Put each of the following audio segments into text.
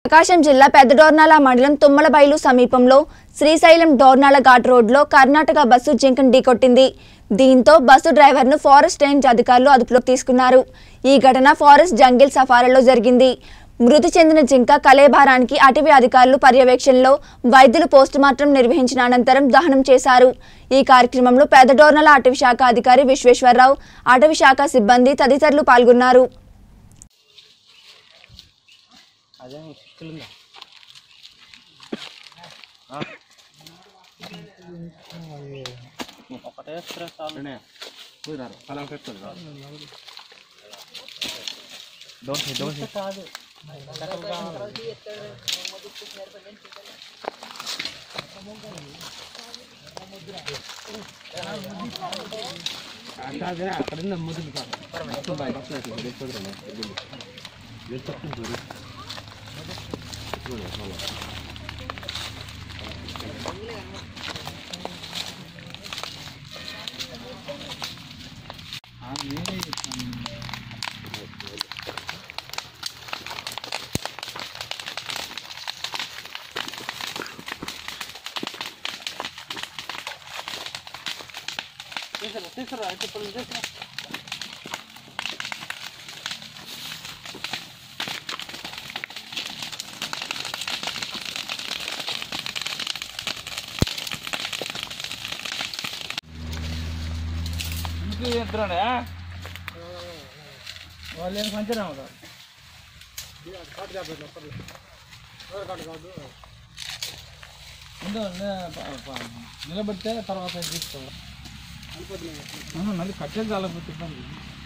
ప్రకాశం జిల్లా పెద్దడోర్నాల మండలం తుమ్మలబైలు సమీపంలో శ్రీశైలం డోర్నాల ఘాట్ రోడ్లో కర్ణాటక బస్సు జింకను ఢీకొట్టింది దీంతో బస్సు డ్రైవర్ను ఫారెస్ట్ రేంజ్ అధికారులు అదుపులోకి తీసుకున్నారు ఈ ఘటన ఫారెస్ట్ జంగిల్ సఫారీలో జరిగింది మృతి చెందిన జింక కలేభారానికి అటవీ అధికారులు పర్యవేక్షణలో వైద్యులు పోస్టుమార్టం నిర్వహించిన అనంతరం దహనం చేశారు ఈ కార్యక్రమంలో పెద్దడోర్నల అటవీ శాఖ అధికారి విశ్వేశ్వరరావు అటవీ శాఖ సిబ్బంది తదితరులు పాల్గొన్నారు అదే చిక్కులుందా ఒకటే వేస్తే చాలు కాదు తీసుకురా తీసుకురా అయితే ఇప్పుడు తీసుకురా ఇంటికి చేస్తున్నాడే వాళ్ళు ఏం పంచరా ముందు నిలబెడితే తర్వాత తీసుకోవాలి మళ్ళీ కట్టేది కాలేకపోతే ఇబ్బంది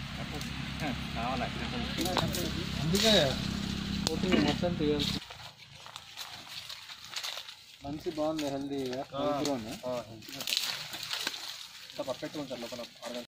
అందుకే పోటీ మొత్తం తీయాల్సి మంచి బాగుంది హెల్దీగా పర్ఫెక్ట్గా ఉంటారు లోపల